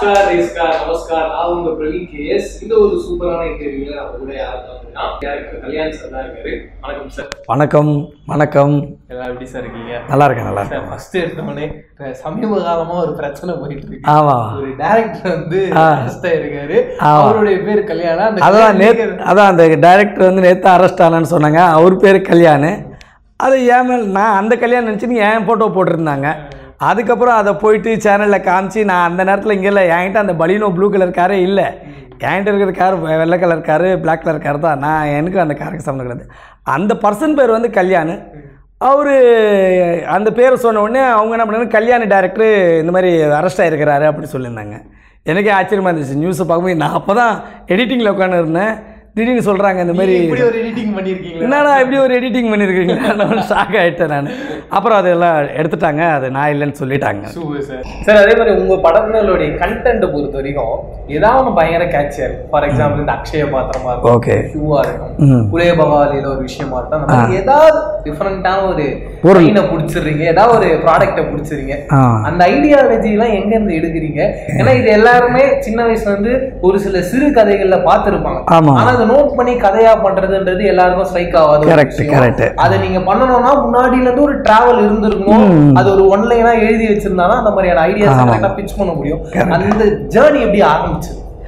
நமஸ்கார் ரேஸ்கார் நமஸ்கார் நான் உங்க பிரவீன் கேஎஸ் இந்த ஒரு சூப்பரான இன்டர்வியூல நம்ம கூட யார் இருக்காங்கன்னா டேரக்டர் கல்யாண் சார் தான் இருக்காரு வணக்கம் சார் வணக்கம் வணக்கம் எல்லாம் எப்படி சார் இருக்கீங்க நல்லா இருக்கேன் நல்லா இருக்கேன் சார் ஃபர்ஸ்ட் எடுத்தோடனே இப்ப சமீப காலமா ஒரு பிரச்சனை போயிட்டு இருக்கு ஆமாம் ஒரு டேரக்டர் வந்து ஆ. அரெஸ்ட் ஆயிருக்காரு ஆமா. அவருடைய பேர் கல்யாணம் அந்த அதான் நேத் கல்யாணம் அதான் அந்த டைரக்டர் வந்து நேற்று அரெஸ்ட் ஆனான்னு சொன்னாங்க அவர் பேர் கல்யாண் அது ஏன் மேல் நான் அந்த கல்யாணம் நினச்சி நீ என் ஃபோட்டோ போட்டிருந்தாங்க அதுக்கப்புறம் அதை போயிட்டு சேனலில் காமிச்சு நான் அந்த நேரத்தில் இங்கே இல்லை என்கிட்ட அந்த பலினோ ப்ளூ கலர் காரே இல்லை என்கிட்ட இருக்கிற கார் வெள்ளை colour car black colour car தான் நான் எனக்கு அந்த காருக்கு சம்மந்தம் கிடையாது அந்த பர்சன் பேர் வந்து கல்யாண் அவர் அந்த பேரை சொன்ன உடனே அவங்க என்ன பண்ணாங்க கல்யாணி டேரக்டர் இந்த மாதிரி அரெஸ்ட் ஆகிருக்கிறாரு அப்படி சொல்லியிருந்தாங்க எனக்கே ஆச்சரியமாக இருந்துச்சு நியூஸை பார்க்கும்போது நான் அப்போ தான் எடிட்டிங்கில் உட்காந்து இருந்தேன் திடீர்னு சொல்கிறாங்க இந்த மாதிரி இப்படி ஒரு எடிட்டிங் பண்ணிருக்கீங்களா என்னடா இப்படி ஒரு எடிட்டிங் பண்ணியிருக்கீங்களா நான் ஷாக் ஆகிட்டேன் நான் அப்புறம் அதெல்லாம் எடுத்துட்டாங்க அது நான் இல்லைன்னு சொல்லிட்டாங்க சூப்பர் சார் சார் அதே மாதிரி உங்க படங்களுடைய கண்டென்ட்டை பொறுத்த வரைக்கும் ஏதாவது ஒன்று பயங்கர கேட்சியா இருக்கும் ஃபார் எக்ஸாம்பிள் இந்த அக்ஷய பாத்திரமா இருக்கும் ஓகே ஷூவா இருக்கும் ம் புலைய பகவாலியில ஒரு விஷயமா இருக்கும் அந்த மாதிரி ஏதாவது டிஃபரெண்டான ஒரு பொருள். லைனை பிடிச்சிடுறீங்க ஏதாவது ஒரு ப்ராடக்ட்டை பிடிச்சிருங்க ஆ அந்த ஐடியாலஜி எல்லாம் எங்க இருந்து எடுக்கிறீங்க ஏன்னா இது எல்லாருமே சின்ன வயசுல இருந்து ஒரு சில சிறு கதைகள்ல பார்த்திருப்பாங்க ஆமாம் ஆனா அதை நோட் பண்ணி கதையா பண்றதுன்றது எல்லாருக்கும் ஸ்ட்ரைக் ஆகாது ஒரு கரெக்ட் விஷயம். கரெக்ட் அதை நீங்க பண்ணணும்னா முன்னாடில இருந்து ஒரு டிராவல் இருந்திருக்கணும் ம். அது ஒரு ஒன் லைனா எழுதி வச்சிருந்தாதான் அந்த மாதிரியான ஐடியாஸ் ஆமா. கரெக்டா பிச் பண்ண முடியும் Correct. அந்த ஜேர்னி எப்படி ஆரம்பிச்சு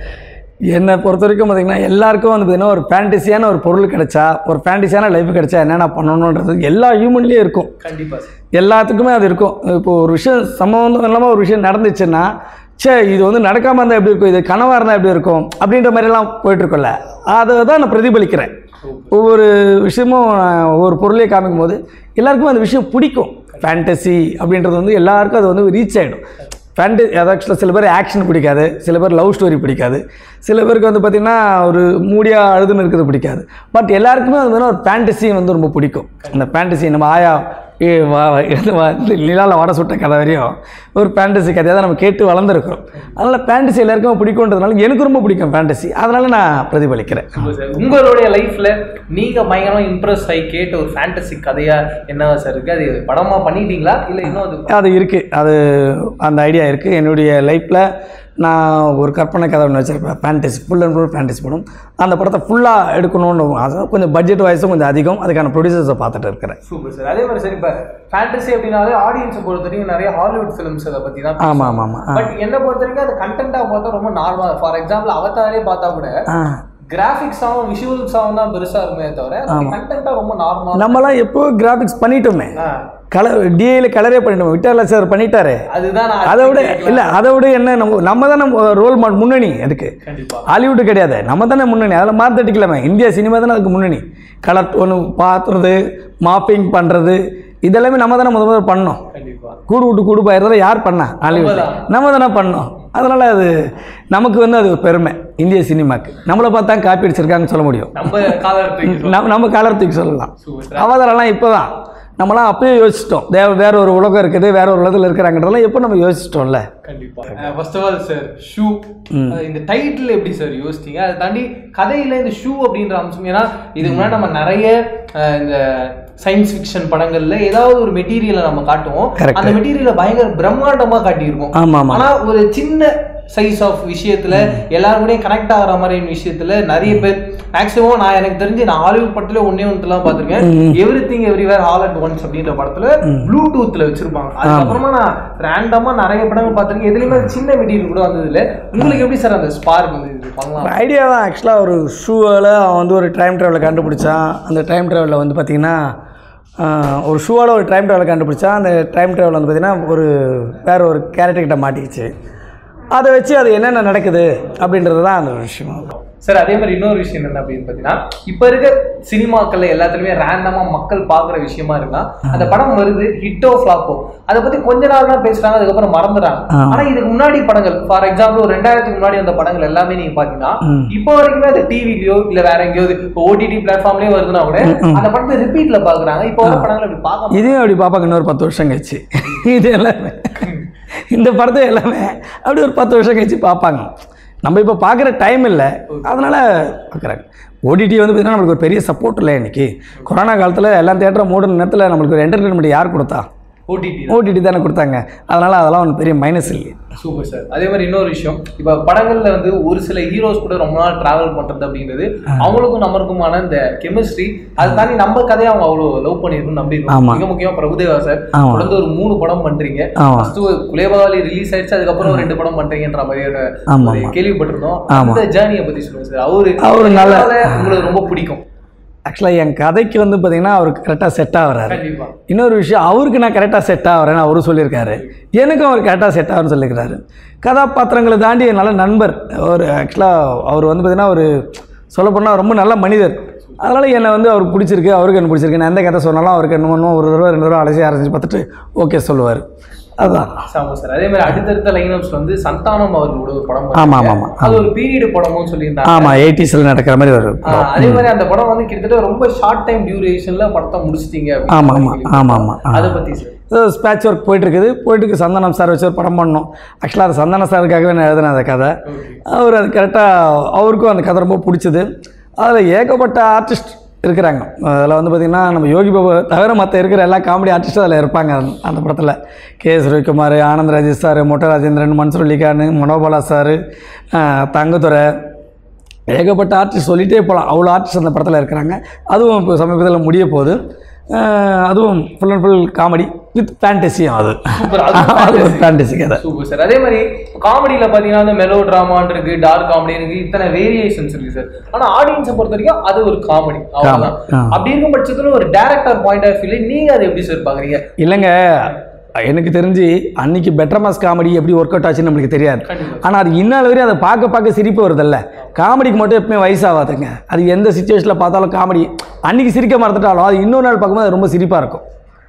என்னை பொறுத்த வரைக்கும் பார்த்தீங்கன்னா எல்லாருக்கும் வந்து பார்த்தீங்கன்னா ஒரு ஃபேண்டசியான ஒரு பொருள் கிடைச்சா ஒரு ஃபேண்டசியான லைஃப் கிடைச்சா என்னென்ன பண்ணணுன்றது எல்லா ஹியூமன்லேயும் இருக்கும் கண்டிப்பா சார் எல்லாத்துக்குமே அது இருக்கும் இப்போ ஒரு விஷயம் சம்மந்தம் இல்லாமல் ஒரு விஷயம் நடந்துச்சுன்னா சே இது வந்து நடக்காமல் இருந்தால் எப்படி இருக்கும் இது கனவாக இருந்தால் எப்படி இருக்கும் அப்படின்ற மாதிரிலாம் போயிட்டுருக்கோம்ல அதை தான் நான் பிரதிபலிக்கிறேன் ஒவ்வொரு விஷயமும் நான் ஒவ்வொரு பொருளையும் காமிக்கும் போது எல்லாருக்கும் அந்த விஷயம் பிடிக்கும் ஃபேண்டசி அப்படின்றது வந்து எல்லாருக்கும் அது வந்து ரீச் ஆகிடும் ஃபேண்டசி அது ஆக்சுவலாக சில பேர் ஆக்ஷன் பிடிக்காது சில பேர் லவ் ஸ்டோரி பிடிக்காது சில பேருக்கு வந்து பார்த்திங்கன்னா ஒரு மூடியாக அழுதுன்னு இருக்கிறது பிடிக்காது பட் எல்லாருக்குமே வந்து பார்த்தீங்கன்னா ஒரு ஃபேண்டசி வந்து ரொம்ப பிடிக்கும் அந்த ஃபேண்டசி நம்ம ஆயா ஏ வா இது வா நிலாவில் வர சுட்ட கதை வரையும் ஒரு ஃபேண்டசி கதையை தான் நம்ம கேட்டு வளர்ந்துருக்கிறோம் அதனால் ஃபேண்டசி எல்லாருக்கும் பிடிக்குன்றதுனால எனக்கு ரொம்ப பிடிக்கும் ஃபேண்டசி அதனால் நான் பிரதிபலிக்கிறேன் உங்களுடைய லைஃப்ல நீங்க பயங்கரமா இம்ப்ரெஸ் ஆகி கேட்ட ஒரு ஃபேண்டசி கதையா என்னவா சார் இருக்கு அது படமா பண்ணிட்டீங்களா இல்ல இன்னும் அது அது இருக்குது அது அந்த ஐடியா இருக்குது என்னுடைய லைஃப்பில் நான் ஒரு கற்பனை கதை ஒன்று வச்சுருப்பேன் fantasy full and full fantasy படம் அந்த படத்தை ஃபுல்லாக எடுக்கணும்னு அதான் கொஞ்சம் பட்ஜெட் வைஸும் கொஞ்சம் அதிகம் அதுக்கான ப்ரொடியூசர்ஸை பார்த்துட்டு இருக்கிறேன் சூப்பர் சார் அதே மாதிரி சார் இப்ப ஃபேண்டசி அப்படின்னாலே ஆடியன்ஸை பொறுத்த வரைக்கும் நிறைய ஹாலிவுட் ஃபிலிம்ஸ் அதை பத்தி தான் ஆமாம் ஆமாம் ஆமாம் ஆ பட் என்ன பொறுத்த வரைக்கும் அது கண்டென்ட்டா பார்த்தா ரொம்ப நார்மலா ஃபார் எக்ஸாம்பிள் அவதாரே பார்த்தா கூட ஆ கிராஃபிக்ஸாவும் விஷுவல்ஸாவும் தான் பெருசா இருக்குமே தவிர கண்டென்ட்டா ரொம்ப நார்மலா நம்மலாம் எப்போ கிராஃபிக்ஸ் பண்ணிட்டோமே கலர் டிஏல கலரே பண்ணிட்டோம் விட்டார்ல சார் பண்ணிட்டாரு அதுதான் நான் அதை விட இல்லை அதை விட என்ன நம்ம நம்ம தானே ரோல் மாடல் முன்னணி அதுக்கு கண்டிப்பா ஹாலிவுட் கிடையாது நம்ம தானே முன்னணி அதில் மாற்றடிக்கலாமே இந்தியா சினிமா தானே அதுக்கு முன்னணி கலர் ஒன்று பார்த்துறது மாப்பிங் பண்ணுறது இதெல்லாமே நம்ம தானே முத முதல்ல பண்ணோம் கண்டிப்பா கூடு விட்டு கூடு போயிடுறத யார் பண்ணா ஹாலிவுட் நம்மதான். நம்ம தானே பண்ணோம் அதனால் அது நமக்கு வந்து அது ஒரு பெருமை இந்திய சினிமாக்கு நம்மளை பார்த்தா காப்பி அடிச்சிருக்காங்கன்னு சொல்ல முடியும் நம்ம காலர் தூக்கி நம்ம நம்ம காலத்துக்கு சொல்லலாம் சூப்பர் அவதாரெல்லாம் இப்போ தான் நம்மளாம் அப்பயே யோசிச்சிட்டோம் தேவ வேற ஒரு உலகம் இருக்குது வேற ஒரு உலகத்தில் இருக்கிறாங்கன்றதெல்லாம் எப்போ நம்ம யோசிச்சிட்டோம்ல கண்டிப்பா ஃபர்ஸ்ட் ஆஃப் ஆல் சார் ஷூ இந்த டைட்டில் எப்படி சார் யோசிச்சீங்க அதை தாண்டி கதையில இந்த ஷூ அப்படின்ற அம்சம் ஏன்னா இதுக்கு முன்னாடி நம்ம நிறைய அஹ், இந்த சயின்ஸ் ஃபிக்ஷன் படங்கள்ல ஏதாவது ஒரு மெட்டீரியலை நம்ம காட்டுவோம் Correct. அந்த மெட்டீரியலை பயங்கர பிரம்மாண்டமா காட்டியிருக்கோம் ஆமாம் ஆமாம் ஆனா ஒரு சின்ன சைஸ் ஆஃப் விஷயத்துல எல்லாரும் கூடயும் கனெக்ட் ஆகிற மாதிரியான விஷயத்துல நிறைய பேர் மேக்ஸிமம் நான் எனக்கு தெரிஞ்சு நான் ஹாலிவுட் படத்துல ஒன்னே ஒன்றுலாம் பார்த்திருக்கேன் everything everywhere all at once அப்படின்ற படத்துல ப்ளூடூத்ல வச்சிருப்பாங்க அதுக்கப்புறமா நான் ரேண்டமா நிறைய படங்கள் பார்த்திருக்கேன் எதுலயுமே அது சின்ன மெட்டீரியல் கூட வந்தது இல்ல உங்களுக்கு எப்படி சார் அந்த ஸ்பார்க் வந்து இது பண்ணலாம் ஐடியா தான் ஆக்சுவலாக ஒரு ஷூவில் அவன் வந்து ஒரு டைம் ட்ராவலை கண்டுபிடிச்சான் அந்த டைம் ட்ராவலில் வந்து பார்த்திங்கன்னா ஆஹ், ஒரு ஷூவால் ஒரு டைம் ட்ராவலை கண்டுபிடிச்சான் அந்த டைம் ட்ராவல் வந்து பார்த்திங்கன்னா ஒரு வேற ஒரு கேரக்டர்கிட்ட மாட்டிக்கிச்சு அதை வச்சு அது என்னென்ன நடக்குது அப்படின்றது தான் அந்த விஷயம் சார் அதே மாதிரி இன்னொரு விஷயம் என்ன அப்படின்னு பார்த்தீங்கன்னா இப்போ இருக்க சினிமாக்கள்ல எல்லாத்துலயுமே ரேண்டமா மக்கள் பார்க்குற விஷயமா இருந்தா அந்த படம் வருது ஹிட்டோ ஃபிளாப்போ அதை பத்தி கொஞ்ச நாள் தான் பேசுறாங்க அதுக்கப்புறம் மறந்துடுறாங்க ஆமா. ஆனா இதுக்கு முன்னாடி படங்கள் ஃபார் எக்ஸாம்பிள் ஒரு ரெண்டாயிரத்துக்கு முன்னாடி வந்த படங்கள் எல்லாமே நீங்க பாத்தீங்கன்னா ம். இப்போ வரைக்குமே அது டிவிலயோ இல்ல வேற எங்கேயாவது இப்போ ஓடிடி பிளாட்ஃபார்ம்லயே வருதுன்னா கூட அந்த படத்தை ரிப்பீட்ல பாக்குறாங்க இப்போ வர படங்கள் அப்படி பார்க்க முடியாது. இதையும் அப்படி பார்ப்பாங்க இன்னொரு பத்து வருஷம் கழிச்சு இது எல்லாமே இந்த படத்தை எல்லாமே அப்படி ஒரு பத்து வருஷம் கழிச்சு பார்ப்பாங்க நம்ம இப்போ பார்க்குற டைம் இல்லை அதனால் பார்க்குறாங்க ஓடிடி வந்து பார்த்தீங்கன்னா நம்மளுக்கு ஒரு பெரிய சப்போர்ட் இல்லை இன்னைக்கு கொரோனா காலத்தில் எல்லா தேட்டரும் மூடின நேரத்தில் நம்மளுக்கு ஒரு என்டர்டெயின்மெண்ட் யார் கொடுத்தா ஓடிடி ஓடிடி தானே கொடுத்தாங்க அதனால் அதெல்லாம் ஒன்றும் பெரிய மைனஸ் இல்லை சூப்பர் சார் அதே மாதிரி இன்னொரு விஷயம் இப்ப படங்கள்ல வந்து ஒரு சில ஹீரோஸ் கூட ரொம்ப நாள் டிராவல் பண்றது அப்படின்றது அவங்களுக்கும் நம்மளுக்குமான இந்த கெமிஸ்ட்ரி அதை தாண்டி நம்ம கதையை அவங்க அவ்வளவு லவ் பண்ணிருக்கும் நம்பிருக்கோம் ஆமா. மிக முக்கியமா பிரபுதேவா சார் ஆமா. தொடர்ந்து ஒரு மூணு படம் பண்றீங்க ஆமாம் ஃபர்ஸ்ட் குலேபாவலி ரிலீஸ் ஆயிடுச்சு அதுக்கப்புறம் ஒரு ரெண்டு படம் பண்றீங்கன்ற மாதிரியான ஆமாம் ஒரு கேள்விப்பட்டிருந்தோம் ஆமா. அந்த ஜேர்னியை பத்தி சொல்லுங்க சார் அவரு அவரு நல்ல- எதனால உங்களுக்கு ரொம்ப பிடிக்கும் ஆக்சுவலாக என் கதைக்கு வந்து பார்த்தீங்கன்னா அவருக்கு கரெக்டாக செட் ஆகுறாரு கண்டிப்பா இன்னொரு விஷயம் அவருக்கு நான் கரெக்டாக செட் ஆகிறேன்னு அவரும் சொல்லியிருக்காரு எனக்கும் அவர் கரெக்டாக செட் ஆகுன்னு சொல்லியிருக்காரு கதாபாத்திரங்களை தாண்டி நல்ல நண்பர் ஒரு ஆக்சுவலாக அவர் வந்து பார்த்தீங்கன்னா ஒரு சொல்லப்போனால் ரொம்ப நல்ல மனிதர் அதனால் என்னை வந்து அவருக்கு பிடிச்சிருக்கு அவருக்கு என்ன பிடிச்சிருக்கு நான் எந்த கதை சொன்னாலும் அவருக்கு என்ன பண்ணுவோம் ஒரு தடவை ரெண்டு தடவை அலசி அரைச்சி பார்த்துட்டு ஓகே சொல்லுவார் அதுதான் ஆமா சார் அதே மாதிரி அடுத்தடுத்த லைனப்ஸ் வந்து சந்தானம் அவர்களோட ஒரு படம் ஆமாம் பண்ணீங்க. ஆமாம் அது ஒரு பீரியட் படமும் சொல்லியிருந்தாங்க ஆமாம் எயிட்டிஸில் நடக்கிற மாதிரி ஒரு ஆஹ் அதே மாதிரி அந்த படம் வந்து கிட்டத்தட்ட ரொம்ப ஷார்ட் டைம் டியூரேஷன்ல படத்தை முடிச்சிட்டீங்க அப்படின்னு ஆமாம் ஆமாம் கேள்விப்பட்டேன். ஆமாம் ஆமாம் அதை பத்தி சார் ஸ்பேட்ச் ஒர்க் போயிட்டு இருக்குது போயிட்டு இருக்கு சந்தானம் சார் வச்சு ஒரு படம் பண்ணோம் ஆக்சுவலாக அது சந்தானம் சாருக்காகவே நான் எழுதினேன் அந்த கதை அவர் அது கரெக்டாக அவருக்கும் அந்த கதை ரொம்ப பிடிச்சது அதில் ஏகப்பட்ட ஆர்டிஸ்ட் இருக்கிறாங்க அதில் வந்து பார்த்திங்கன்னா நம்ம யோகி பாபு தவிர மற்ற இருக்கிற எல்லா காமெடி ஆர்டிஸ்ட்டும் அதில் இருப்பாங்க அந்த- அந்த படத்தில் K S Ravikumar Anand Rajesh sir Mottai Rajendran Mansoor Ali Khan Manobala sir Thangadurai ஏகப்பட்ட ஆர்டிஸ்ட் சொல்லிகிட்டே போகலாம் அவ்வளோ ஆர்டிஸ்ட் அந்த படத்தில் இருக்கிறாங்க அதுவும் இப்போ சமீபத்தில் முடிய போகுது அஹ் அதுவும் full and full comedy with ஃபேண்டசியும் அது Super, அதுவும் அது ஒரு ஃபேண்டசி கதை சூப்பர் சார் அதே மாதிரி காமெடியில பாத்தீங்கன்னா அந்த மெலோ டிராமான் இருக்கு டார்க் காமெடி இருக்கு இத்தனை வேரியேஷன்ஸ் இருக்கு சார் ஆனா ஆடியன்ஸை பொறுத்த வரைக்கும் அது ஒரு காமெடி அவ்வளவுதான் ஆ. அப்படி இருக்கும் பட்சத்துல ஒரு டேரக்டர் பாயிண்ட் ஆஃப் வியூல நீங்க அதை எப்படி சார் பாக்குறீங்க இல்லைங்க எனக்கு தெரிஞ்சு அன்னைக்கு பெட்டர் மாஸ் காமெடி எப்படி ஒர்க் அவுட் ஆச்சுன்னு நம்மளுக்கு தெரியாது கண்டிப்பா ஆனால் அது இந்நாள் வரையும் அதை பார்க்க பார்க்க சிரிப்பு வருதில்ல காமெடிக்கு மட்டும் எப்பவுமே வயசாகாதுங்க அது எந்த சுச்சுவேஷனில் பார்த்தாலும் காமெடி அன்னைக்கு சிரிக்க மறந்துட்டாலும் அது இன்னொரு நாள் பார்க்கும்போது அது ரொம்ப சிரிப்பாக இருக்கும்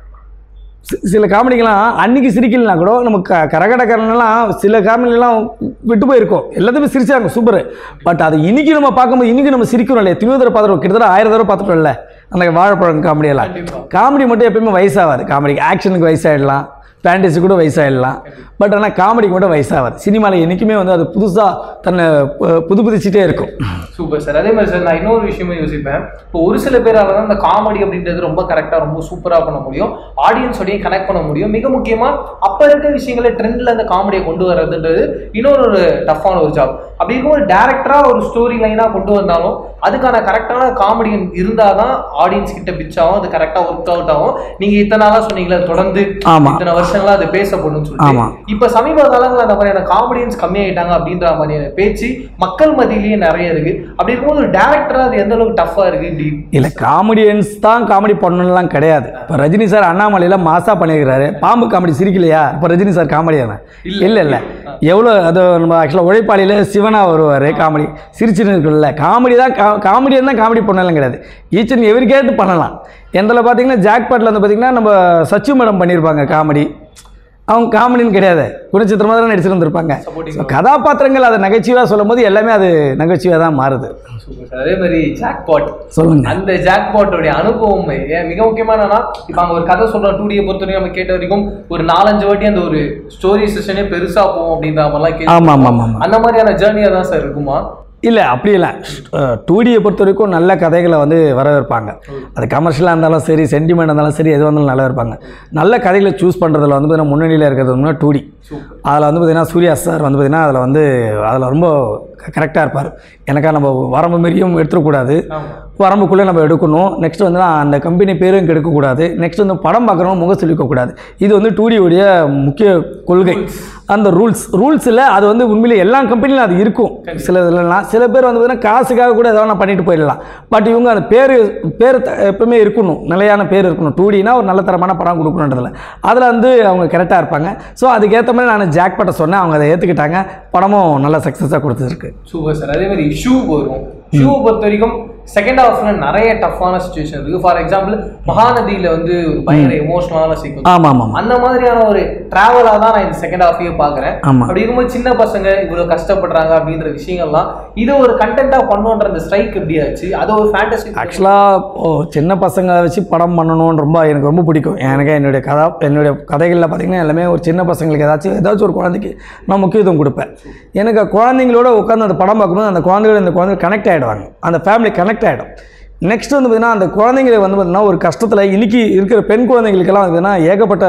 சி- சில காமெடிக்கெல்லாம் அன்னைக்கு சிரிக்கலனா கூட நமக்கு க கரகடக்காரனெல்லாம் சில காமெடிலாம் விட்டு போயிருக்கோம் எல்லாத்தையுமே சிரிச்சாங்க சூப்பர் பட் அது இன்னைக்கு நம்ம பார்க்கும்போது இன்னைக்கு நம்ம சிரிக்கிறோம் இல்லையா திணிவு தடவை பார்த்துருவோம் கிட்டத்தட்ட ஆயிரம் தடவை பார்த்துட்டோம்ல அந்த வாழைப்பழம் காமெடியெல்லாம் கண்டிப்பா காமெடி மட்டும் எப்பயுமே வயசாகாது காமெடிக்கு ஆக்ஷனுக்கு வயசாகிடலாம் ஃபேண்டசி கூட வயசாகிடலாம் பட் ஆனால் காமெடிக்கு மட்டும் வயசாகாது சினிமாவில் என்றைக்குமே வந்து அது புதுசாக தன்னை பு- புது புதுச்சிட்டே இருக்கும் சூப்பர் சார் அதே மாதிரி சார் நான் இன்னொரு விஷயமும் யோசிப்பேன் இப்போ ஒரு சில பேரால தான் இந்த காமெடி அப்படின்றது ரொம்ப கரெக்டாக ரொம்ப சூப்பராக பண்ண முடியும் ஆடியன்ஸோடையும் கனெக்ட் பண்ண முடியும் மிக முக்கியமா அப்போ இருக்க விஷயங்களை ட்ரெண்டில் அந்த காமெடியை கொண்டு வர்றதுன்றது இன்னொரு ஒரு டஃப்பான ஒரு ஜாப் அப்படி இருக்கும் ஒரு டேரக்டராக ஒரு ஸ்டோரி லைனாக கொண்டு வந்தாலும் அதுக்கான கரெக்டான காமெடியன் இருந்தால் தான் ஆடியன்ஸ் கிட்ட பிச் ஆகும் அது கரெக்டாக ஒர்க் அவுட் ஆகும் நீங்கள் இத்தனை நாளாக சொன்னீங்களே தொடர்ந்து ஆமா. இத்தனை வருஷங்களா அது பேசப்படும்னு ஆமா. சொல்லிட்டு இப்ப சமீப காலங்களில் அந்த மாதிரியான காமெடியன்ஸ் கம்மியாயிட்டாங்க அப்படின்ற மாதிரியான பேச்சு மக்கள் மத்தியிலேயே நிறைய இருக்கு அப்படி இருக்கும்போது ஒரு டேரக்டரா அது எந்த அளவுக்கு டஃபா இருக்கு இப்படி இல்லை காமெடியன்ஸ் தான் காமெடி பண்ணணும்லாம் கிடையாது இப்போ ரஜினி சார் அண்ணாமலையில் மாசா பண்ணியிருக்கிறாரு பாம்பு காமெடி சிரிக்கலையா இப்போ ரஜினி சார் காமெடியான இல்ல. இல்லை இல்லை எவ்வளோ அது நம்ம ஆக்சுவலாக உழைப்பாளியில் சிவனா வருவார் காமெடி சிரிச்சுன்னு இருக்குல்ல காமெடி தான் கா காமெடியன் தான் காமெடி பண்ணலாம் கிடையாது ஈச் அண்ட் எவ்ரி கேட்டு பண்ணலாம் எந்தில் பார்த்தீங்கன்னா ஜாக்பாட்டில் வந்து பார்த்தீங்கன்னா நம்ம சச்சு மேடம் பண்ணியிருப்பாங்க காமெடி அவங்க காமெடின்னு கிடையாது குணச்சித்திரமாக தான் நடிச்சிட்டு வந்திருப்பாங்க Supporting So, கதாபாத்திரங்கள் அதை நகைச்சுவையாக சொல்லும் போது எல்லாமே அது நகைச்சுவையாக தான் மாறுது சூப்பர் சார் அதே மாதிரி ஜாக்பாட் சொல்லுங்க அந்த ஜாக்பாட்டோடைய அனுபவம் ஏன் மிக முக்கியமானனா இப்போ அங்க ஒரு கதை சொல்றோம் டூ டியை பொறுத்த வரைக்கும் நம்ம கேட்ட வரைக்கும் ஒரு நாலஞ்சு வாட்டி அந்த ஒரு ஸ்டோரி செஷனே பெருசா போகும் அப்படின்ற மாதிரிலாம் கேள்வி ஆமாம் ஆமாம் ஆமாம் அந்த மாதிரியான ஜேர்னியா தான் சார் இருக்குமா இல்லை அப்படி இல்லை டூடியை பொறுத்த வரைக்கும் நல்ல கதைகளை வந்து வரவேற்பாங்க அது கமர்ஷியலாக இருந்தாலும் சரி சென்டிமெண்ட் இருந்தாலும் சரி எது வந்தாலும் நல்லா இருப்பாங்க நல்ல கதைகளை சூஸ் பண்ணுறதுல வந்து பார்த்தீங்கன்னா முன்னணியில் இருக்கிறது வந்து டூடி சூப்பர் அதில் வந்து பார்த்தீங்கன்னா சூர்யா சார் வந்து பார்த்தீங்கன்னா அதில் வந்து அதில் ரொம்ப கரெக்டாக இருப்பார் எனக்கா நம்ம வரம்பு மாரியும் எடுத்துடக்கூடாது ஆமா வரம்புக்குள்ளே நம்ம எடுக்கணும் நெக்ஸ்ட் வந்து அந்த கம்பெனி பேரும் கெடுக்கக்கூடாது நெக்ஸ்ட் வந்து படம் பார்க்குறவங்க முகம் சொல்லிக்கக்கூடாது இது வந்து டூடியோடைய முக்கிய கொள்கை அந்த ரூல்ஸ் ரூல்ஸில் அது வந்து உண்மையிலே எல்லா கம்பெனிலும் அது இருக்கும் சில இதுலலாம் சில பேர் வந்து பார்த்தீங்கன்னா காசுக்காக கூட எதாவது நான் பண்ணிட்டு போயிடலாம் பட் இவங்க அந்த பேர் பேர் த- எப்பவுமே இருக்கணும் நிலையான பேர் இருக்கணும் டூடினா ஒரு நல்ல தரமான படம் கொடுக்கணுன்றதுல அதில் வந்து அவங்க கரெக்டாக இருப்பாங்க ஸோ அதுக்கேற்ற மாதிரி நான் ஜாக் பட்ட சொன்னேன் அவங்க அதை ஏற்றுக்கிட்டாங்க படமும் நல்ல சக்ஸஸாக கொடுத்துருக்கு சூப்பர் சார் அதே மாதிரி ஷூ வரும் ஷூ பொறுத்த வரைக்கும் செகண்ட் ஹாஃப்ல நிறைய டஃப்பான சுச்சுவேஷன் இருக்கு ஃபார் எக்ஸாம்பிள் மகாநதியில வந்து ஒரு பயங்கர எமோஷனலான சீக்வன்ஸ் ஆமாம் ஆமாம் அந்த மாதிரியான ஒரு டிராவலா தான் நான் இந்த செகண்ட் ஹாஃபையே பாக்குறேன் ஆமா. அப்படி இருக்கும்போது சின்ன பசங்க இவ்வளவு கஷ்டப்படுறாங்க அப்படின்ற விஷயங்கள்லாம் இது ஒரு கண்டென்ட்டா பண்ணுன்ற அந்த ஸ்ட்ரைக் எப்படி ஆச்சு அது ஒரு ஃபேண்டசி ஆக்சுவலாக ஓ சின்ன பசங்களை வச்சு படம் பண்ணணும்னு ரொம்ப எனக்கு ரொம்ப பிடிக்கும் எனக்கு என்னுடைய கதா என்னுடைய கதைகளில் பார்த்தீங்கன்னா எல்லாமே ஒரு சின்ன பசங்களுக்கு ஏதாச்சும் ஏதாச்சும் ஒரு குழந்தைக்கு நான் முக்கியத்துவம் கொடுப்பேன் எனக்கு குழந்தைங்களோட உட்காந்து அந்த படம் பார்க்கும்போது அந்த குழந்தைகளோட இந்த குழந்தை கனெக்ட் ஆகிடுவாங்க அந்த ஃபேமிலி கனெக்ட் ஆகிடும் நெக்ஸ்ட் வந்து பார்த்திங்கன்னா அந்த குழந்தைங்களை வந்து பார்த்திங்கன்னா ஒரு கஷ்டத்தில் இன்னைக்கு இருக்கிற பெண் குழந்தைங்களுக்கெல்லாம் வந்து பார்த்திங்கன்னா ஏகப்பட்ட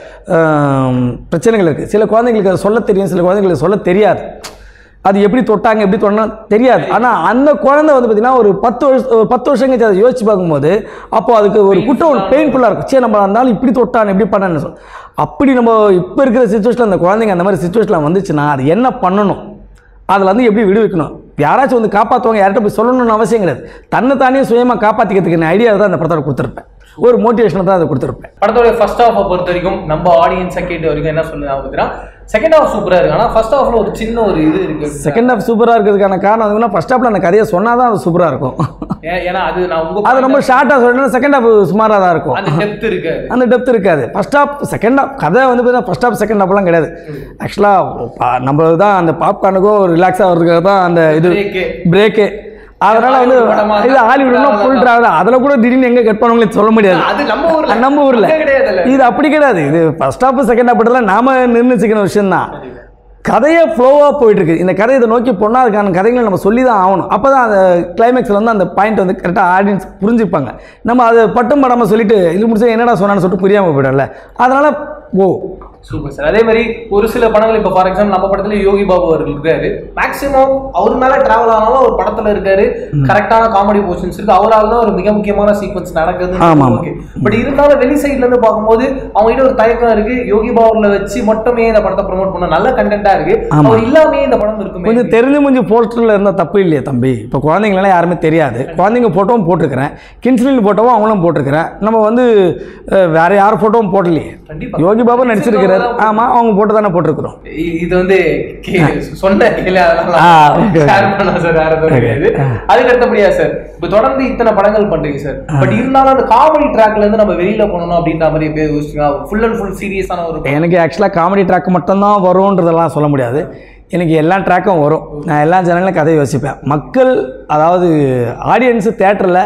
ஆம், பிரச்சனைகள் இருக்குது சில குழந்தைங்களுக்கு அதை சொல்ல தெரியும் சில குழந்தைங்களுக்கு சொல்ல தெரியாது அது எப்படி தொட்டாங்க எப்படி தொட்டா தெரியாது ஆனால் அந்த குழந்தை வந்து பார்த்திங்கன்னா ஒரு பத்து வருஷம் ஒரு பத்து வருஷம் கழிச்சு அதை யோசிச்சு பார்க்கும்போது அப்போ அதுக்கு ஒரு குற்றம் ஒரு பெயின்ஃபுல்லாக இருக்கும் சரி நம்ம இருந்தாலும் இப்படி தொட்டான் இப்படி பண்ணான்னு சொல் அப்படி நம்ம இப்போ இருக்கிற சுச்சுவேஷனில் அந்த குழந்தைங்க அந்த மாதிரி சுச்சுவேஷனில் வந்துச்சுன்னா அது என்ன பண்ணணும் அதில் வந்து எப்படி விடுவிக்கணும் யாராச்சும் வந்து காப்பாற்றுவாங்க யார்கிட்ட போய் சொல்லணும்னு அவசியம் கிடையாது தன்னை தானே சுயமாக காப்பாற்றிக்கிறதுக்கு ஐடியா தான் அந்த படத்தோட கொடுத்துருப்பேன் ஒரு மோட்டிவேஷனை தான் அதை கொடுத்துருப்பேன் படத்தோட ஃபர்ஸ்ட் ஹாஃபை பொறுத்த வரைக்கும் நம்ம ஆடியன்ஸை கேட்ட வரைக்கும் என்ன சொல்லுங்க பார்த்தீங்கன்னா செகண்ட் ஹாஃப் சூப்பரா இருக்கு ஆனா ஃபர்ஸ்ட் ஹாஃப்ல ஒரு சின்ன ஒரு இது இருக்கு செகண்ட் ஹாஃப் சூப்பராக இருக்கிறதுக்கான காரணம் அதுனா ஃபஸ்ட் ஹாஃபில் அந்த கதையை சொன்னால் தான் அது சூப்பராக இருக்கும் ஏ- ஏன்னா அது நான் உங்க அது ரொம்ப ஷார்ட்டாக சொல்லணும்னா செகண்ட் ஹாஃப் சுமாராக தான் இருக்கும் அந்த டெப்த் இருக்காது அந்த டெப்த் இருக்காது ஃபர்ஸ்ட் ஹாஃப் செகண்ட் ஹாஃப் கதை வந்து பார்த்தீங்கன்னா ஃபர்ஸ்ட் ஹாஃப் செகண்ட் ஹாஃப்லாம் கிடையாது ஆக்சுவலாக நம்ம தான் அந்த பாப்கார்னுக்கும் ரிலாக்ஸாக வர்றதுக்காக தான் அந்த இது Break. பிரேக்கு அதனால வந்து ஹாலிவுட் படமா இது ஹாலிவுட்னா ஃபுல் டிராவல் அதில் கூட திடீர்னு எங்கே கட் பண்ணுவாங்களே சொல்ல முடியாது அது நம்ம ஊர்ல நம்ம ஊரில் அங்க கிடையாதுல்ல இது அப்படி கிடையாது இது ஃபர்ஸ்ட் ஹாஃப் செகண்ட் ஹாஃப் நாம நிர்ணயிச்சிக்கிற விஷயம் தான் கதையே ஃப்ளோவாக போயிட்டு இருக்கு இந்த கதையை இதை நோக்கி போனால் அதுக்கான கதைகளை நம்ம சொல்லி தான் ஆகணும் அப்போ தான் அந்த கிளைமேக்ஸில் வந்து அந்த பாயிண்ட் வந்து கரெக்டாக ஆடியன்ஸ் புரிஞ்சுப்பாங்க நம்ம அதை பட்டும் படாமல் சொல்லிட்டு இது முடிச்சா என்னடா சொன்னான்னு சொல்லிட்டு புரியாமல் போயிடும்ல அதனால ஓ சூப்பர் சார் அதே மாதிரி ஒரு சில படங்கள் இப்போ ஃபார் எக்ஸாம்பிள் நம்ம படத்துல யோகி பாபு அவர்கள் இருக்காரு மேக்ஸிமம் அவர் மேல டிராவல் ஆனாலும் ஒரு படத்துல இருக்காரு கரெக்டான காமெடி போர்ஷன்ஸ் இருக்கு அவரால் தான் ஒரு மிக முக்கியமான சீக்வன்ஸ் நடக்குது ஆமா, ஆமா. ஓகே பட் இருந்தாலும் வெளி சைட்ல இருந்து பார்க்கும்போது அவங்க கிட்ட ஒரு தயக்கம் இருக்கு யோகி பாபுல வச்சு மட்டுமே இந்த படத்தை ப்ரோமோட் பண்ண நல்ல கண்டென்ட்டா இருக்கு ஆமா. அவர் இல்லாமே இந்த படம் இருக்குமே கொஞ்சம் தெரிஞ்சு முடிஞ்சு போஸ்டரில் இருந்தால் தப்பு இல்லையே தம்பி இப்போ குழந்தைங்களெல்லாம் யாருமே தெரியாது குழந்தைங்க ஃபோட்டோவும் போட்டிருக்கிறேன் கின்ஸ்லின் ஃபோட்டோவும் அவங்களும் போட்டிருக்கிறேன் நம்ம வந்து அஹ், வேற யார் ஃபோட்டோவும் போடலையே கண்டிப்பா யோகி பாபா நடிச்சிருக்கிறாரு ஆமாம் அவங்க போட்டு தானே போட்டிருக்கிறோம் இ- இது வந்து கே- சொன்ன கேள்வி ஆ, அதெல்லாம் okay. ஷேர் பண்ண சார் வேற எதுவும் கிடையாது அதுக்கு அடுத்தபடியா சார் இப்போ தொடர்ந்து இத்தனை படங்கள் பண்றீங்க சார் பட் இருந்தாலும் அந்த காமெடி ட்ராக்ல இருந்து நம்ம வெளியில போகணும் அப்படின்ற மாதிரி எப்படியே யோசிச்சீங்க ஃபுல் அண்ட் ஃபுல் சீரியஸான ஒரு எனக்கு ஆக்சுவலாக காமெடி ட்ராக் மட்டும்தான் வரும்ன்றதெல்லாம் சொல்ல முடியாது எனக்கு எல்லா ட்ராக்கும் வரும் நான் எல்லா ஜனங்களும் கதை யோசிப்பேன் மக்கள் அதாவது ஆடியன்ஸு தேட்டரில்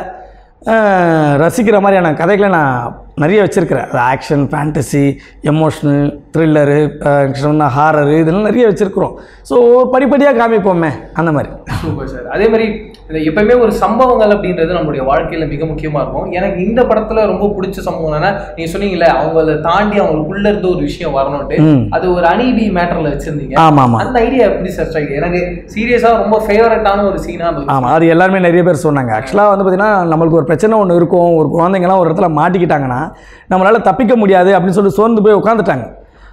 ரசிக்கிற மாதிரியான கதைகளை நான் நிறைய வச்சுருக்கிறேன் அது action fantasy emotional thriller horror இதெல்லாம் நிறைய வச்சுருக்குறோம் ஸோ படிப்படியாக காமிப்போமே அந்த மாதிரி சூப்பர் சார் அதே மாதிரி இந்த எப்பவுமே ஒரு சம்பவங்கள் அப்படின்றது நம்மளுடைய வாழ்க்கையில மிக முக்கியமா இருக்கும் எனக்கு இந்த படத்துல ரொம்ப பிடிச்ச சம்பவம் என்னன்னா நீங்க சொன்னீங்கல்ல அவங்கள தாண்டி அவங்களுக்குள்ள இருந்து ஒரு விஷயம் வரணும்ட்டு ம் அது ஒரு அநீதி மேட்டர்ல வச்சிருந்தீங்க ஆமாம் ஆமாம் அந்த ஐடியா எப்படி சார் ஸ்ட்ரைக் எனக்கு சீரியஸா ரொம்ப ஃபேவரட்டான ஒரு சீனா அந்த ஆமாம் அது எல்லாருமே நிறைய பேர் சொன்னாங்க ஆக்சுவலாக வந்து பார்த்திங்கன்னா நம்மளுக்கு ஒரு பிரச்சனை ஒன்று இருக்கும் ஒரு குழந்தைங்கலாம் ஒரு இடத்துல மாட்டிக்கிட்டாங்கன்னா நம்மளால் தப்பிக்க முடியாது அப்படின்னு சொல்லி சோர்ந்து போய் உட்காந்துட்டாங்க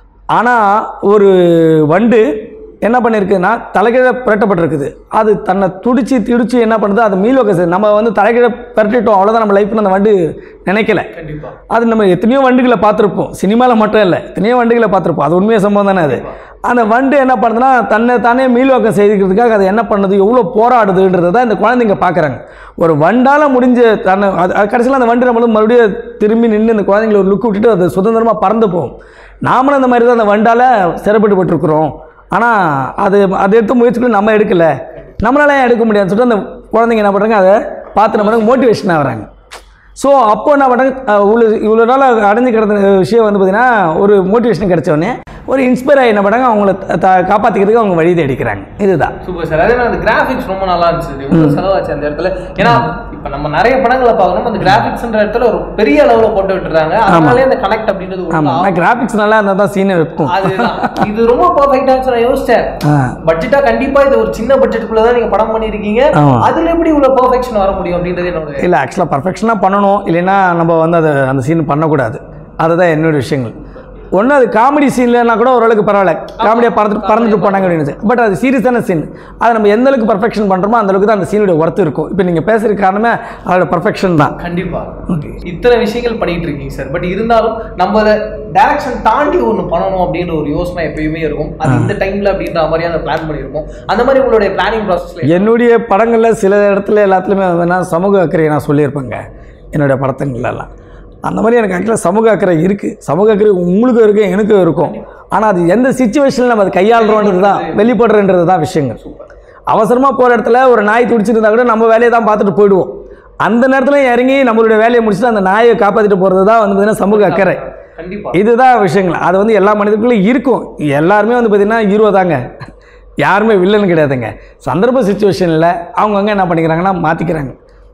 ஆனால் ஒரு வண்டு என்ன பண்ணியிருக்குன்னா தலைகீழ புரட்டப்பட்டிருக்குது அது தன்னை துடிச்சு திடிச்சு என்ன பண்ணுது அது மீள்வக்க செய்யுது. நம்ம வந்து தலைகீழ புரட்டிட்டோம் அவ்வளோதான் நம்ம லைஃப்பில் அந்த வண்டு நினைக்கல கண்டிப்பா அது நம்ம எத்தனையோ வண்டுகளை பார்த்துருப்போம் சினிமாவில் மட்டும் இல்லை எத்தனையோ வண்டுகளை பார்த்துருப்போம் அது உண்மையாக சம்பவம் தானே அது அந்த வண்டு என்ன பண்ணுதுன்னா தன்னை தானே மீள்வாக்கம் செய்துக்கிறதுக்காக அது என்ன பண்ணுது எவ்வளோ போராடுதுன்றதை தான் இந்த குழந்தைங்க பார்க்குறாங்க ஒரு வண்டால் முடிஞ்ச தன்னை அது அது கடைசியில் அந்த வண்டு நம்மளும் மறுபடியும் திரும்பி நின்று இந்த குழந்தைங்களை ஒரு லுக் விட்டுட்டு அது சுதந்திரமாக பறந்து போகும் நாமளும் அந்த மாதிரி தான் அந்த வண்டால் சிறப்பட்டு பட்டிருக்கிறோம் ஆனால் அது அதை எடுத்து முயற்சிகள் நம்ம எடுக்கலை நம்மளால ஏன் எடுக்க முடியாதுன்னு சொல்லிட்டு அந்த குழந்தைங்க என்ன பண்ணுறாங்க அதை பார்த்து நம்ம மோட்டிவேஷன் ஆகுறாங்க ஸோ அப்போ என்ன பண்ணுறாங்க இவ்வளோ இவ்வளோ நாள் அடைஞ்சு கிடந்த விஷயம் வந்து பார்த்திங்கன்னா ஒரு மோட்டிவேஷன் கிடைச்சோடனே ஒரு இன்ஸ்பயர் ஆகி என்ன பண்ணுறாங்க அவங்கள த- த- காப்பாற்றிக்கிறதுக்கு அவங்க வழி தேடிக்கிறாங்க இதுதான் சூப்பர் சார் அதே மாதிரி அந்த கிராஃபிக்ஸ் ரொம்ப நல்லா இருந்துச்சு எவ்வளவு செலவாச்சு அந்த இடத்துல ஏன்னா இப்ப நம்ம நிறைய படங்களை பார்க்கணும் அந்த கிராஃபிக்ஸ்ன்ற இடத்துல ஒரு பெரிய அளவுல போட்டு விட்டுறாங்க அதனாலே அந்த கனெக்ட் அப்படின்றது ஒழுங்கா ஆமாம் ஆனால் கிராஃபிக்ஸ் நல்லா இருந்தால் தான் சீனை வைப்போம் அதுதான் இது ரொம்ப பர்ஃபெக்டா நான் யோசிச்சேன் ஆ பட்ஜெட்டா கண்டிப்பா இது ஒரு சின்ன பட்ஜெட்டுக்குள்ள தான் நீங்க படம் பண்ணிருக்கீங்க ஆமா. அதுல எப்படி இவ்வளவு பர்ஃபெக்ஷன் வர முடியும் அப்படின்றது என்னோட இல்லை ஆக்சுவலாக பர்ஃபெக்ஷனாக பண்ணணும் இல்லைன்னா நம்ம வந்து அதை அந்த சீன் பண்ணக்கூடாது அதுதான் என்னோட விஷயங்கள் ஒன்று அது காமெடி சீன்லனா கூட ஓரளவுக்கு பரவாயில்ல காமெடியாக பறந்துட்டு பறந்துட்டு போனாங்க அப்படின்னு பட் அது சீரியஸான சீன் அதை நம்ம எந்த அளவுக்கு பர்ஃபெக்ஷன் பண்ணுறோமோ அந்த அளவுக்கு தான் அந்த சீனுடைய ஒர்த்து இருக்கும் இப்போ நீங்கள் பேசுகிற காரணமே அதோட பர்ஃபெக்ஷன் தான் கண்டிப்பா இத்தனை விஷயங்கள் பண்ணிட்டு இருக்கீங்க சார் பட் இருந்தாலும் நம்ம அதை டைரக்ஷன் தாண்டி ஒன்று பண்ணணும் அப்படின்ற ஒரு யோசனை எப்பயுமே இருக்கும் அது இந்த டைம்ல அப்படின்ற மாதிரியே அந்த பிளான் பண்ணியிருக்கோம் அந்த மாதிரி உங்களுடைய பிளானிங் ப்ராசஸ்ல என்னுடைய படங்களில் சில இடத்துல எல்லாத்துலேயுமே வேணா சமூக அக்கறையை நான் சொல்லியிருப்பேங்க என்னுடைய படத்துங்களெல்லாம் அந்த மாதிரி எனக்கு ஆக்சுவலாக சமூக அக்கறை இருக்குது சமூக அக்கறை உங்களுக்கும் இருக்குது எனக்கும் இருக்கும் ஆனால் அது எந்த சுச்சுவேஷனில் நம்ம அதை கையாளுறோன்றது தான் வெளிப்படுறன்றது தான் விஷயங்கள் அவசரமாக போகிற இடத்துல ஒரு நாய் துடிச்சிருந்தா கூட நம்ம வேலையை தான் பார்த்துட்டு போயிடுவோம் அந்த நேரத்தில் இறங்கி நம்மளுடைய வேலையை முடிச்சுட்டு அந்த நாயை காப்பாற்றிட்டு போகிறது தான் வந்து பார்த்திங்கன்னா சமூக அக்கறை கண்டிப்பா இதுதான் விஷயங்கள் அது வந்து எல்லா மனிதர்களும் இருக்கும் எல்லாருமே வந்து பார்த்திங்கன்னா ஹீரோ தாங்க யாருமே வில்லன் கிடையாதுங்க சந்தர்ப்ப சுச்சுவேஷனில் அவங்கவுங்க என்ன பண்ணிக்கிறாங்கன்னா மாற்றிக்கிறாங்க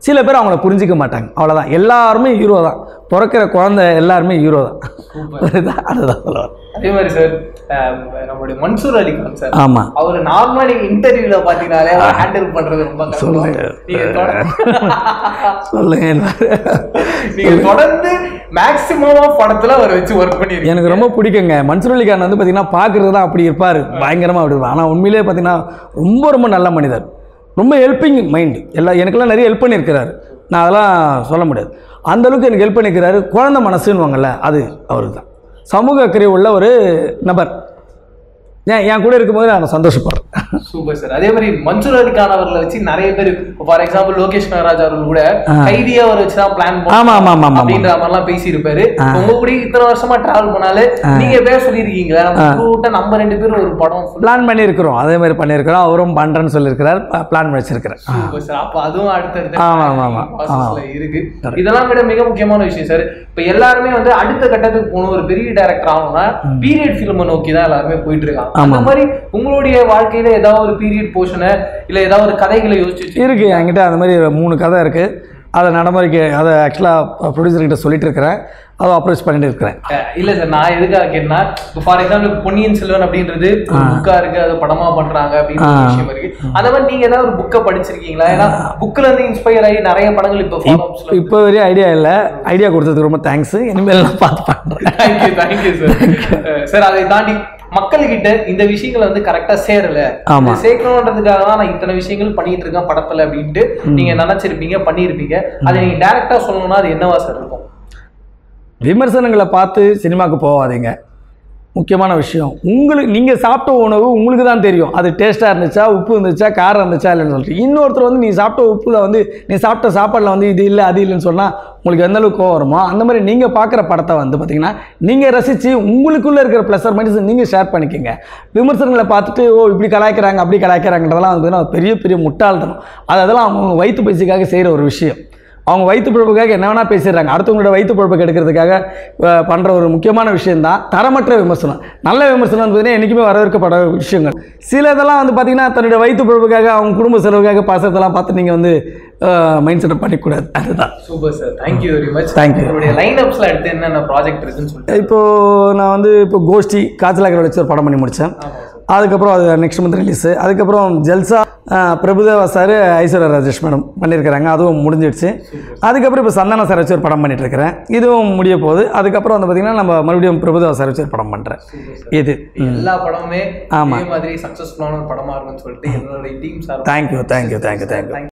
சில பேர் அவங்கள புரிஞ்சிக்க மாட்டாங்க அவ்வளோதான் எல்லாருமே ஹீரோ தான் பிறக்கிற குழந்தை எல்லாருமே ஹீரோ தான் புரியுதா? அதுதான் சொல்ல வரேன். அதே மாதிரி சார் நம்மளுடைய மன்சூர் அலிகான் சார் ஆமாம் அவர் நார்மலா நீங்க இன்டர்வியூல பாத்தீங்கன்னாலே ஹேண்டில் பண்றது ரொம்ப கஷ்டம் சொல்லுங்க. நீங்க தொடர்ந்து சொல்லுங்க என்ன? நீங்க தொடர்ந்து மேக்சிமமா படத்துல அவரை வச்சு ஒர்க் பண்ணிருக்கீங்க எனக்கு ரொம்ப பிடிக்குங்க மன்சூர் அலிகான் வந்து பார்த்தீங்கன்னா பார்க்குறது தான் அப்படி இருப்பார் பயங்கரமாக அப்படி இருப்பார் ஆனால் உண்மையிலேயே பார்த்தீங்கன்னா ரொம்ப ரொம்ப நல்ல மனிதர் ரொம்ப ஹெல்ப்பிங் மைண்ட் எல்லா எனக்கெல்லாம் நிறைய ஹெல்ப் பண்ணியிருக்கிறாரு நான் அதெல்லாம் சொல்ல முடியாது அந்த அளவுக்கு எனக்கு ஹெல்ப் பண்ணியிருக்கிறாரு குழந்தை மனசுன்னுவாங்கல்ல அது அவருக்கு தான் சமூக அக்கறை உள்ள ஒரு நபர் ஏன் என் கூட இருக்கும்போது நான் சந்தோஷப்படுறேன் சூப்பர் சார் அதே மாதிரி மன்சூர் அலிகான் அவர்களை வச்சு நிறைய பேர் ஃபார் எக்ஸாம்பிள் லோகேஷ் கனராஜ் அவர்கள் கூட கைதியா அவர் வச்சு தான் பிளான் ஆமா, ஆமா, ஆமா, ஆமா. அப்படின்ற மாதிரிலாம் பேசி இருப்பாரு உங்க கூட இத்தனை வருஷமா டிராவல் பண்ணாலே நீங்க பேர் சொல்லியிருக்கீங்களா நம்ம கூட்ட நம்ம ரெண்டு பேரும் ஒரு படம் full பிளான் பண்ணியிருக்கிறோம் அதே மாதிரி பண்ணியிருக்கிறோம் அவரும் பண்ணுறேன்னு சொல்லியிருக்கிறார் பிளான் பண்ணி வச்சிருக்கிறேன் சூப்பர் சார் அப்ப அதுவும் அடுத்தடுத்த ஆமா, ஆமா, ஆமா. processல இருக்கு இதெல்லாம் விட மிக முக்கியமான விஷயம் சார் இப்ப எல்லாருமே வந்து அடுத்த கட்டத்துக்கு போகணும் ஒரு பெரிய டைரக்டர் ஆகணும்னா பீரியட் ஃபிலிமை நோக்கி தான் எல்லாருமே போயிட்டு இருக்காங்க அந்த மாதிரி உங்களுடைய வாழ்க்கையில ஏதாவது ஒரு பீரியட் போர்ஷனை இல்ல ஏதாவது ஒரு கதைகளை யோசிச்சு வச்சு இருக்கு என்கிட்ட அந்த மாதிரி ஒரு மூணு கதை இருக்குது அதை நடைமுறைக்கு அதை ஆக்சுவலாக ப்ரொடியூசர்கிட்ட சொல்லிட்டு இருக்கிறேன் அதை அப்ரோச் பண்ணிட்டு இருக்கிறேன் அஹ் இல்ல சார் நான் எதுக்காக கேட்டேன்னா இப்போ ஃபார் எக்ஸாம்பிள் பொன்னியின் செல்வன் அப்படின்றது ஒரு புக்கா இருக்கு அது படமா பண்றாங்க அப்படின்னு ஒரு விஷயம் இருக்கு அந்த மாதிரி நீங்க ஏதாவது ஒரு புக்கை படிச்சிருக்கீங்களா ஏன்னா புக்ல இருந்து இன்ஸ்பயர் ஆகி நிறைய படங்கள் இப்போ ஃபாலோப்ஸ்ல இப்போ வரையும் ஐடியா இல்லை ஐடியா கொடுத்ததுக்கு ரொம்ப தேங்க்ஸ் இனிமேல் நான் பார்த்து பண்ணுறேன் தேங்க்யூ தேங்க்யூ சார் சார் அதை தாண்டி மக்கள்கிட்ட இந்த விஷயங்களை வந்து கரெக்டா சேரல ஆமா. இதை சேர்க்கணுன்றதுக்காக தான் நான் இத்தனை விஷயங்கள் பண்ணிட்டு இருக்கேன் படத்துல அப்படின்ட்டு நீங்க நினைச்சிருப்பீங்க பண்ணியிருப்பீங்க அதை நீங்க டைரக்டா சொல்லணும்னா அது என்னவா சார் இருக்கும் விமர்சனங்களை பார்த்து சினிமாவுக்கு போகாதீங்க முக்கியமான விஷயம் உங்களுக்கு நீங்கள் சாப்பிட்ட உணவு உங்களுக்கு தான் தெரியும் அது டேஸ்ட்டாக இருந்துச்சா உப்பு இருந்துச்சா காரம் இருந்துச்சா இல்லைன்னு சொல்லிட்டு இன்னொருத்தர் வந்து நீ சாப்பிட்ட உப்புல வந்து நீ சாப்பிட்ட சாப்பாடில் வந்து இது இல்லை அது இல்லைன்னு சொன்னால் உங்களுக்கு எந்த அளவுக்கு கோவம் வருமோ அந்த மாதிரி நீங்கள் பார்க்குற படத்தை வந்து பார்த்தீங்கன்னா நீங்கள் ரசித்து உங்களுக்குள்ளே இருக்கிற ப்ளஸர் மைனஸ் நீங்கள் ஷேர் பண்ணிக்கோங்க விமர்சனங்களை பார்த்துட்டு ஓ இப்படி கலாய்க்கிறாங்க அப்படி கலாய்க்கிறாங்கன்றதெல்லாம் வந்து பார்த்தீங்கன்னா பெரிய பெரிய முட்டாள்தனம் அது அதெல்லாம் அவங்க வயிற்று பயிற்சிக்காக செய்கிற ஒரு விஷயம் அவங்க வயிற்று பிழப்புக்காக என்ன வேணால் பேசிடுறாங்க அடுத்தவங்களோட வயிற்று பிழப்பு கெடுக்கிறதுக்காக அஹ், பண்ற ஒரு முக்கியமான விஷயம்தான் தரமற்ற விமர்சனம் நல்ல விமர்சனம் வந்து பார்த்தீங்கன்னா என்றைக்குமே வரவேற்கப்பட விஷயங்கள் சில இதெல்லாம் வந்து பார்த்தீங்கன்னா தன்னுடைய வயிற்று பிழப்புக்காக அவங்க குடும்ப செலவுக்காக பாசத்தெல்லாம் பார்த்து நீங்கள் வந்து மைண்ட் செட்டப் பண்ணிக்கூடாது அதுதான் super sir thank you very much Thank you. உங்களுடைய லைன் அப்ஸ்ல அடுத்து என்னென்ன ப்ராஜெக்ட் இருக்குன்னு சொல்லிட்டு இப்போது நான் வந்து இப்போ கோஷ்டி காய்ச்சலாக்கிற வச்சு ஒரு படம் பண்ணி முடித்தேன் ஆமா சார் அதுக்கப்புறம் அது நெக்ஸ்ட் மந்த் ரிலீஸு அதுக்கப்புறம் ஜல்சா அஹ், பிரபுதேவா சார் ஐஸ்வர்யா ராஜேஷ் மேடம் பண்ணியிருக்கிறாங்க அதுவும் முடிஞ்சிடுச்சு அதுக்கப்புறம் இப்போ சந்தான சார் வச்சு ஒரு படம் பண்ணிட்டு இருக்கிறேன் இதுவும் முடிய போகுது அதுக்கப்புறம் வந்து பார்த்திங்கன்னா நம்ம மறுபடியும் பிரபுதேவா சார் வச்சு ஒரு படம் பண்ணுறேன் இது எல்லா படமுமே ஆமா. இதே மாதிரி சக்சஸ்ஃபுல்லான ஒரு படமா இருக்கும்னு சொல்லிட்டு என்னோட team sir thank you thank you thank you thank you